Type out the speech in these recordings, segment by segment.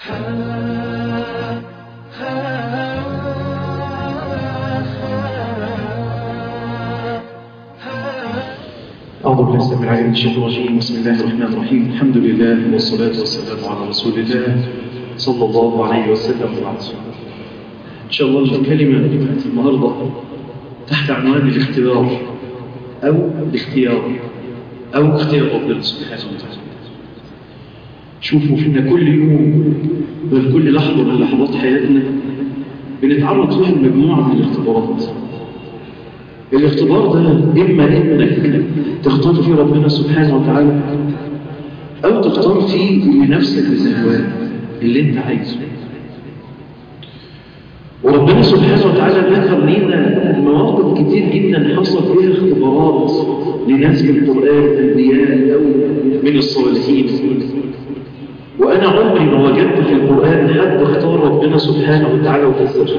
أعوذ بالله السميع العليم من الشيطان الرجيم بسم الله الرحمن الرحيم الحمد لله والصلاة والسلام على رسول الله صلى الله عليه وسلم وبعد إن شاء الله الكلمة النهاردة تحت عنوان الاختبار أو الاختيار أو اختيار ربنا سبحانه وتعالى شوفوا فينا كل يوم بل كل لحظة من لحظات حياتنا بنتعرض فيها لمجموعة من الاختبارات الاختبار ده إما إنك تختار فيه ربنا سبحانه وتعالى أو تختار فيه لنفسك الزهوان اللي انت عايزه وربنا سبحانه وتعالى ذكر لنا مواقف كتير جدا حصل فيها اختبارات لناس من القرآن أنبياء أو من الصالحين وأنا عمري ما وجدت في القرآن حد اختار ربنا سبحانه وتعالى وتزوج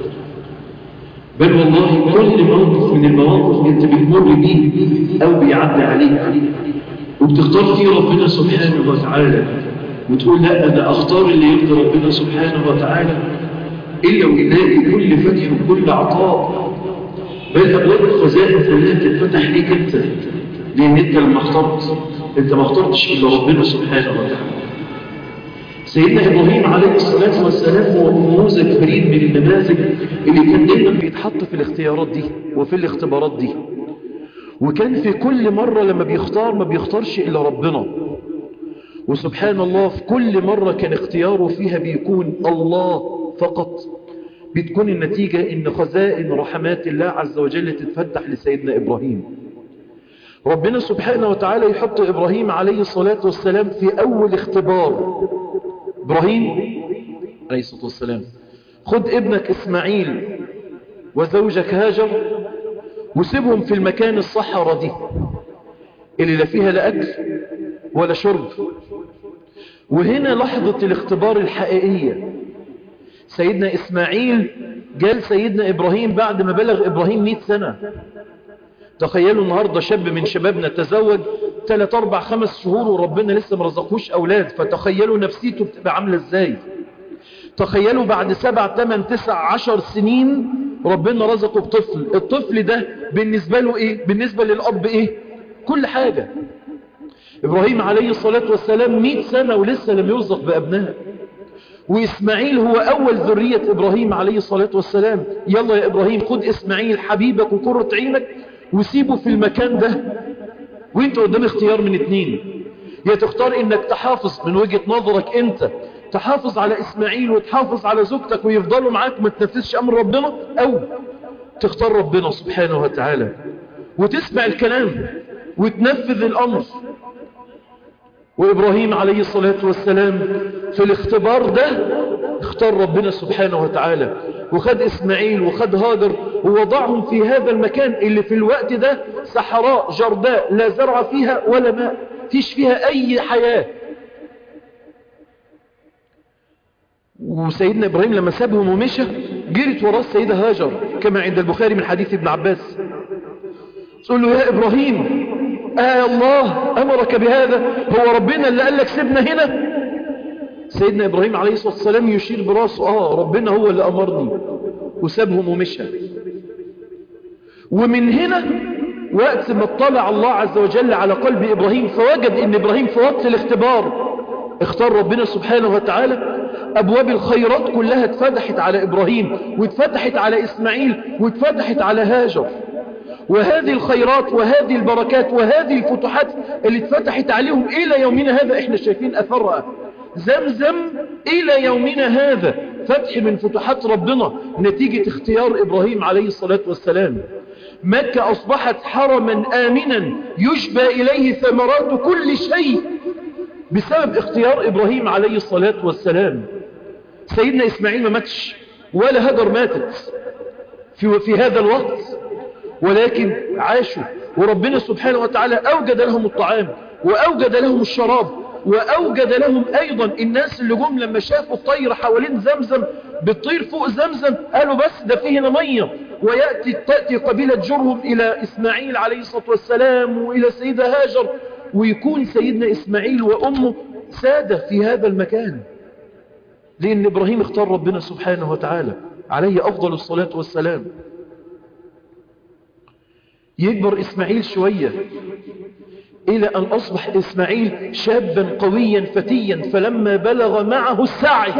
بل والله كل موقف من المواقف انت بتمر بيه او بيعدي عليك وبتختار فيه ربنا سبحانه وتعالى وتقول لا انا اختار اللي يرضي ربنا سبحانه وتعالى الا ويلاقي كل فتح وكل عطاء بل ابواب الخزائن كلها تتفتح ليك انت لان انت لما اخترت انت ما اخترتش الا ربنا سبحانه وتعالى سيدنا إبراهيم عليه الصلاة والسلام هو نموذج فريد من النماذج اللي كان دايما بيتحط في الاختيارات دي وفي الاختبارات دي وكان في كل مرة لما بيختار ما بيختارش إلا ربنا وسبحان الله في كل مرة كان اختياره فيها بيكون الله فقط بتكون النتيجة إن خزائن رحمات الله عز وجل تتفتح لسيدنا إبراهيم ربنا سبحانه وتعالى يحط إبراهيم عليه الصلاة والسلام في أول اختبار إبراهيم عليه الصلاة والسلام خد ابنك إسماعيل وزوجك هاجر وسيبهم في المكان الصحراء دي اللي لا فيها لا أكل ولا شرب وهنا لحظة الاختبار الحقيقية سيدنا إسماعيل جال سيدنا إبراهيم بعد ما بلغ إبراهيم 100 سنة تخيلوا النهاردة شاب من شبابنا تزوج 3 4 5 شهور وربنا لسه مرزقوش أولاد فتخيلوا نفسيته بتبقى عاملة إزاي تخيلوا بعد 7 8 9 10 سنين ربنا رزقه بطفل الطفل ده بالنسبة له إيه بالنسبة للأب إيه كل حاجة إبراهيم عليه الصلاة والسلام 100 سنة ولسه لم يرزق بأبناء وإسماعيل هو أول ذرية إبراهيم عليه الصلاة والسلام يلا يا إبراهيم خد إسماعيل حبيبك وكرة عينك وسيبه في المكان ده وانت قدام اختيار من اتنين يا تختار انك تحافظ من وجهة نظرك انت تحافظ على اسماعيل وتحافظ على زوجتك ويفضلوا معاك ما تنفذش امر ربنا او تختار ربنا سبحانه وتعالى وتسمع الكلام وتنفذ الامر وإبراهيم عليه الصلاة والسلام في الاختبار ده اختار ربنا سبحانه وتعالى وخد إسماعيل وخد هاجر ووضعهم في هذا المكان اللي في الوقت ده صحراء جرداء لا زرع فيها ولا ماء فيش فيها أي حياة وسيدنا إبراهيم لما سابهم ومشى جرت وراه السيدة هاجر كما عند البخاري من حديث ابن عباس تقول له يا إبراهيم آه الله أمرك بهذا هو ربنا اللي قال لك سيبنا هنا سيدنا إبراهيم عليه الصلاة والسلام يشير براسه آه ربنا هو اللي أمرني وسابهم ومشى ومن هنا وقت ما اطلع الله عز وجل على قلب إبراهيم فوجد ان إبراهيم في وقت الاختبار اختار ربنا سبحانه وتعالى أبواب الخيرات كلها اتفتحت على إبراهيم واتفتحت على إسماعيل واتفتحت على هاجر وهذه الخيرات وهذه البركات وهذه الفتوحات اللي اتفتحت عليهم إلى يومنا هذا احنا شايفين أثرها زمزم إلى يومنا هذا فتح من فتوحات ربنا نتيجة اختيار إبراهيم عليه الصلاة والسلام مكة أصبحت حرما آمنا يشبى إليه ثمرات كل شيء بسبب اختيار إبراهيم عليه الصلاة والسلام سيدنا إسماعيل ما ماتش ولا هجر ماتت في, في هذا الوقت ولكن عاشوا وربنا سبحانه وتعالى أوجد لهم الطعام وأوجد لهم الشراب وأوجد لهم أيضا الناس اللي جم لما شافوا الطير حوالين زمزم بتطير فوق زمزم قالوا بس ده فيه هنا مية ويأتي تأتي قبيلة جرهم إلى إسماعيل عليه الصلاة والسلام وإلى سيدة هاجر ويكون سيدنا إسماعيل وأمه سادة في هذا المكان لأن إبراهيم اختار ربنا سبحانه وتعالى عليه أفضل الصلاة والسلام يكبر إسماعيل شوية إلى أن أصبح إسماعيل شابا قويا فتيا فلما بلغ معه السعي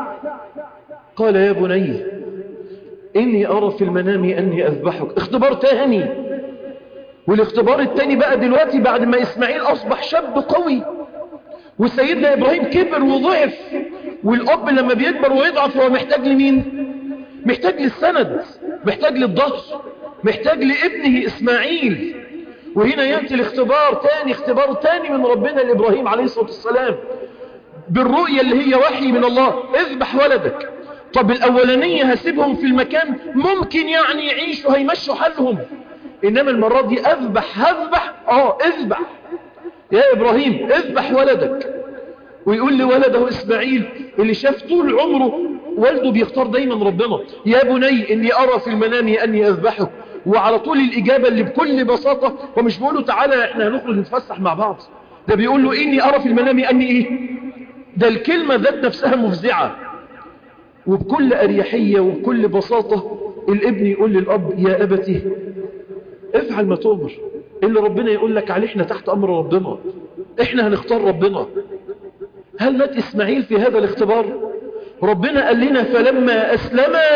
قال يا بني إني أرى في المنام أني أذبحك اختبار تاني والاختبار التاني بقى دلوقتي بعد ما إسماعيل أصبح شاب قوي وسيدنا إبراهيم كبر وضعف والأب لما بيكبر ويضعف هو محتاج لمين محتاج للسند محتاج للظهر محتاج لابنه إسماعيل وهنا يأتي الاختبار تاني اختبار تاني من ربنا لإبراهيم عليه الصلاة والسلام بالرؤية اللي هي وحي من الله اذبح ولدك طب الأولانية هسيبهم في المكان ممكن يعني يعيشوا هيمشوا حالهم إنما المرة دي أذبح هذبح اه اذبح يا إبراهيم اذبح ولدك ويقول لولده إسماعيل اللي شاف طول عمره والده بيختار دايما ربنا يا بني إني أرى في المنام أني أذبحك وعلى طول الإجابة اللي بكل بساطة ومش بيقول له تعالى احنا هنخرج نتفسح مع بعض ده بيقول له إني أرى في المنام أني إيه ده الكلمة ذات نفسها مفزعة وبكل أريحية وبكل بساطة الابن يقول للأب يا أبتي افعل ما تؤمر اللي ربنا يقول لك عليه احنا تحت أمر ربنا احنا هنختار ربنا هل مات إسماعيل في هذا الاختبار ربنا قال لنا فلما أسلما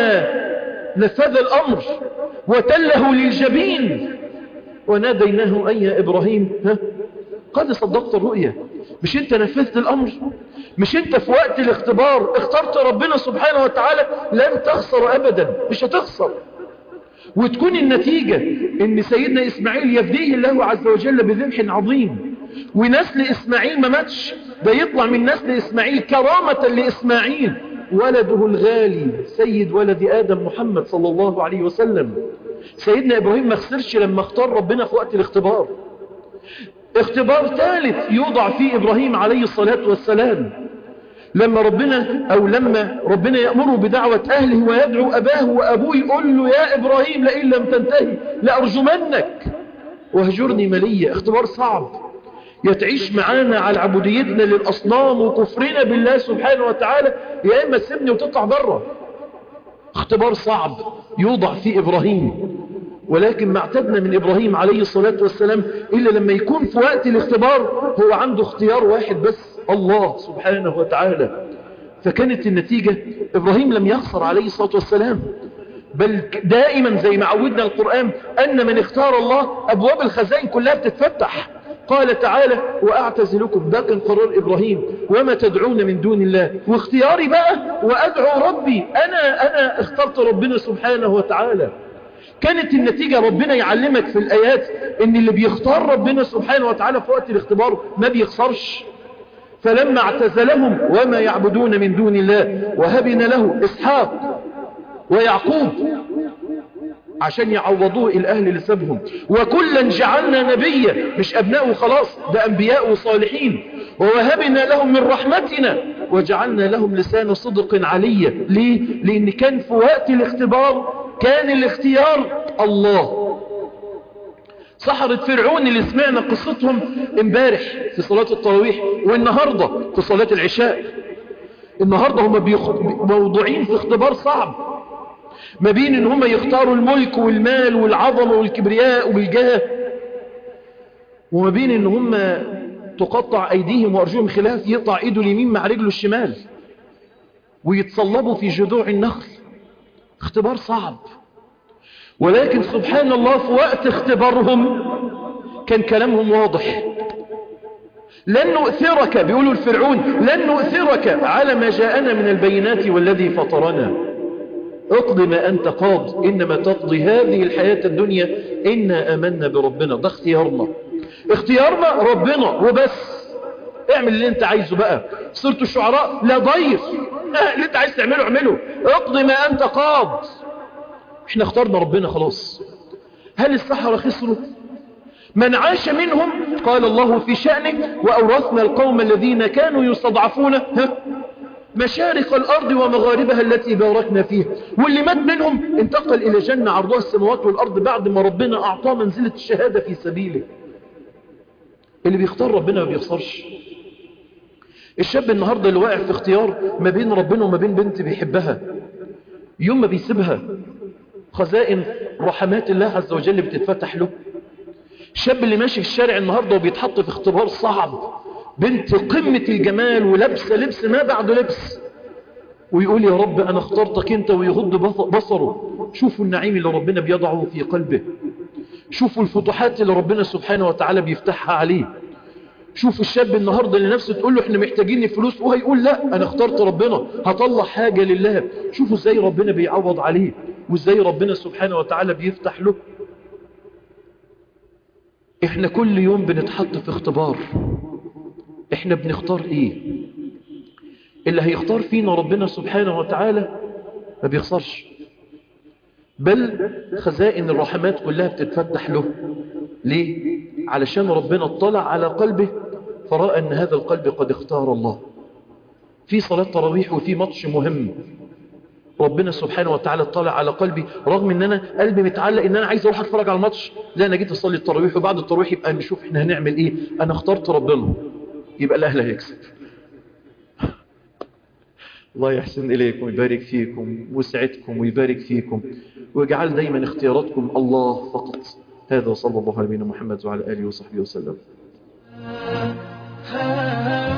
نفذ الأمر وتله للجبين وناديناه أي يا إبراهيم ها قد صدقت الرؤيا مش انت نفذت الأمر مش انت في وقت الاختبار اخترت ربنا سبحانه وتعالى لن تخسر أبدا مش هتخسر وتكون النتيجة ان سيدنا إسماعيل يفديه الله عز وجل بذبح عظيم ونسل إسماعيل ما ماتش ده يطلع من نسل إسماعيل كرامة لإسماعيل ولده الغالي سيد ولد آدم محمد صلى الله عليه وسلم سيدنا إبراهيم ما خسرش لما اختار ربنا في وقت الاختبار اختبار ثالث يوضع فيه إبراهيم عليه الصلاة والسلام لما ربنا أو لما ربنا يأمره بدعوة أهله ويدعو أباه وأبوه يقول له يا إبراهيم لئن لم تنتهي لأرجمنك وهجرني مليا اختبار صعب يتعيش معانا على عبوديتنا للأصنام وكفرنا بالله سبحانه وتعالى يا إما تسيبني وتطلع بره اختبار صعب يوضع فيه إبراهيم ولكن ما اعتدنا من إبراهيم عليه الصلاة والسلام إلا لما يكون في وقت الاختبار هو عنده اختيار واحد بس الله سبحانه وتعالى فكانت النتيجة إبراهيم لم يخسر عليه الصلاة والسلام بل دائما زي ما عودنا القرآن أن من اختار الله أبواب الخزائن كلها بتتفتح قال تعالى وأعتزلكم ده كان قرار إبراهيم وما تدعون من دون الله واختياري بقى وأدعو ربي أنا, أنا اخترت ربنا سبحانه وتعالى كانت النتيجة ربنا يعلمك في الآيات ان اللي بيختار ربنا سبحانه وتعالى في وقت الاختبار ما بيخسرش فلما اعتزلهم وما يعبدون من دون الله وهبنا له إسحاق ويعقوب عشان يعوضوه الأهل اللي سابهم وكلا جعلنا نبيا مش أبناء وخلاص ده أنبياء وصالحين ووهبنا لهم من رحمتنا وجعلنا لهم لسان صدق عليا ليه؟ لأن كان في وقت الاختبار كان الاختيار الله سحرة فرعون اللي سمعنا قصتهم امبارح في صلاة التراويح والنهاردة في صلاة العشاء النهاردة هم موضوعين في اختبار صعب ما بين ان هم يختاروا الملك والمال والعظمة والكبرياء والجاه وما بين ان هم تقطع ايديهم وارجلهم خلاف يقطع ايده اليمين مع رجله الشمال ويتصلبوا في جذوع النخل اختبار صعب ولكن سبحان الله في وقت اختبارهم كان كلامهم واضح لن نؤثرك بيقولوا الفرعون لن نؤثرك على ما جاءنا من البينات والذي فطرنا اقضي ما أنت قاض إنما تقضي هذه الحياة الدنيا إنا أمنا بربنا ده اختيارنا اختيارنا ربنا وبس اعمل اللي انت عايزه بقى صرت الشعراء لا ضير اه اللي انت عايز تعمله اعمله اقضي ما أنت قاض احنا اخترنا ربنا خلاص هل السحرة خسروا من عاش منهم قال الله في شأنه وأورثنا القوم الذين كانوا يستضعفون ها مشارق الأرض ومغاربها التي باركنا فيها واللي مات منهم انتقل إلى جنة عرضها السماوات والأرض بعد ما ربنا أعطاه منزلة الشهادة في سبيله اللي بيختار ربنا ما بيخسرش الشاب النهاردة اللي واقع في اختيار ما بين ربنا وما بين بنت بيحبها يوم ما بيسيبها خزائن رحمات الله عز وجل بتتفتح له الشاب اللي ماشي في الشارع النهاردة وبيتحط في اختبار صعب بنت قمة الجمال ولبسة لبس ما بعد لبس ويقول يا رب أنا اخترتك أنت ويغض بصره شوفوا النعيم اللي ربنا بيضعه في قلبه شوفوا الفتوحات اللي ربنا سبحانه وتعالى بيفتحها عليه شوفوا الشاب النهاردة اللي نفسه تقول له احنا محتاجين فلوس وهيقول لا انا اخترت ربنا هطلع حاجة لله شوفوا ازاي ربنا بيعوض عليه وازاي ربنا سبحانه وتعالى بيفتح له احنا كل يوم بنتحط في اختبار احنا بنختار ايه اللي هيختار فينا ربنا سبحانه وتعالى ما بيخسرش بل خزائن الرحمات كلها بتتفتح له ليه علشان ربنا اطلع على قلبه فرأى ان هذا القلب قد اختار الله في صلاة تراويح وفي ماتش مهم ربنا سبحانه وتعالى اطلع على قلبي رغم ان انا قلبي متعلق ان انا عايز اروح اتفرج على الماتش لا انا جيت اصلي التراويح وبعد التراويح يبقى نشوف احنا هنعمل ايه انا اخترت ربنا يبقى الاهل هيكسب الله يحسن إليكم ويبارك فيكم ويسعدكم ويبارك فيكم ويجعل دايما اختياراتكم الله فقط هذا صلى الله عليه محمد وعلى آله وصحبه وسلم